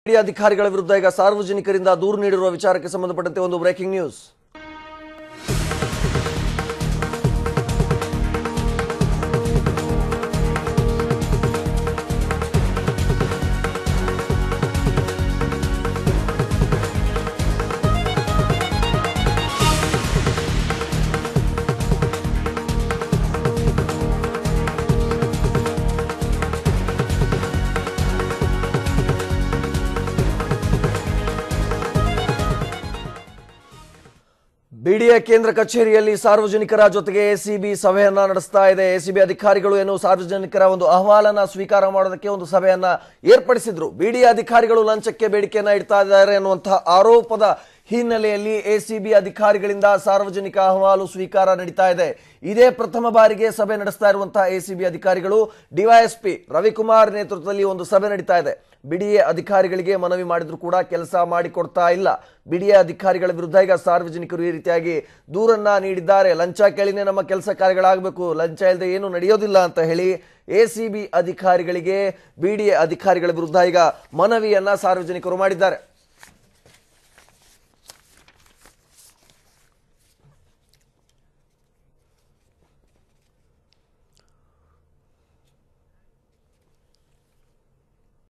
ಬಿಡಿ ಅಧಿಕಾರಿಗಳ ವಿರುದ್ಧ ಈಗ ಸಾರ್ವಜನಿಕರಿಂದ ದೂರು ನೀಡಿರುವ ವಿಚಾರಕ್ಕೆ ಸಂಬಂಧಪಟ್ಟಂತೆ ಒಂದು ಬ್ರೇಕಿಂಗ್ ನ್ಯೂಸ್ ಬಿಡಿಎ ಕೇಂದ್ರ ಕಚೇರಿಯಲ್ಲಿ ಸಾರ್ವಜನಿಕರ ಜೊತೆಗೆ ಎಸಿಬಿ ಸಭೆಯನ್ನ ನಡೆಸ್ತಾ ಇದೆ ಎಸಿಬಿ ಅಧಿಕಾರಿಗಳು ಏನು ಸಾರ್ವಜನಿಕರ ಒಂದು ಅಹವಾಲನ್ನ ಸ್ವೀಕಾರ ಮಾಡೋದಕ್ಕೆ ಒಂದು ಸಭೆಯನ್ನ ಏರ್ಪಡಿಸಿದ್ರು ಬಿಡಿಎ ಅಧಿಕಾರಿಗಳು ಲಂಚಕ್ಕೆ ಬೇಡಿಕೆಯನ್ನ ಇಡ್ತಾ ಇದ್ದಾರೆ ಅನ್ನುವಂತಹ ಆರೋಪದ ಹಿನ್ನೆಲೆಯಲ್ಲಿ ಎಸಿಬಿ ಅಧಿಕಾರಿಗಳಿಂದ ಸಾರ್ವಜನಿಕ ಅಹವಾಲು ಸ್ವೀಕಾರ ನಡೀತಾ ಇದೆ ಇದೇ ಪ್ರಥಮ ಬಾರಿಗೆ ಸಭೆ ನಡೆಸ್ತಾ ಇರುವಂತಹ ಎಸಿಬಿ ಅಧಿಕಾರಿಗಳು ಡಿವೈಎಸ್ಪಿ ರವಿಕುಮಾರ್ ನೇತೃತ್ವದಲ್ಲಿ ಒಂದು ಸಭೆ ನಡೀತಾ ಇದೆ ಬಿಡಿಎ ಅಧಿಕಾರಿಗಳಿಗೆ ಮನವಿ ಮಾಡಿದ್ರು ಕೂಡ ಕೆಲಸ ಮಾಡಿಕೊಡ್ತಾ ಇಲ್ಲ ಬಿಡಿಎ ಅಧಿಕಾರಿಗಳ ವಿರುದ್ಧ ಈಗ ಸಾರ್ವಜನಿಕರು ಈ ರೀತಿಯಾಗಿ ದೂರನ್ನ ನೀಡಿದ್ದಾರೆ ಲಂಚ ಕೇಳಿನೇ ನಮ್ಮ ಕೆಲಸ ಕಾರ್ಯಗಳಾಗಬೇಕು ಲಂಚ ಇಲ್ಲದೆ ಏನು ನಡೆಯೋದಿಲ್ಲ ಅಂತ ಹೇಳಿ ಎಸಿಬಿ ಅಧಿಕಾರಿಗಳಿಗೆ ಬಿಡಿಎ ಅಧಿಕಾರಿಗಳ ವಿರುದ್ಧ ಈಗ ಮನವಿಯನ್ನ ಸಾರ್ವಜನಿಕರು ಮಾಡಿದ್ದಾರೆ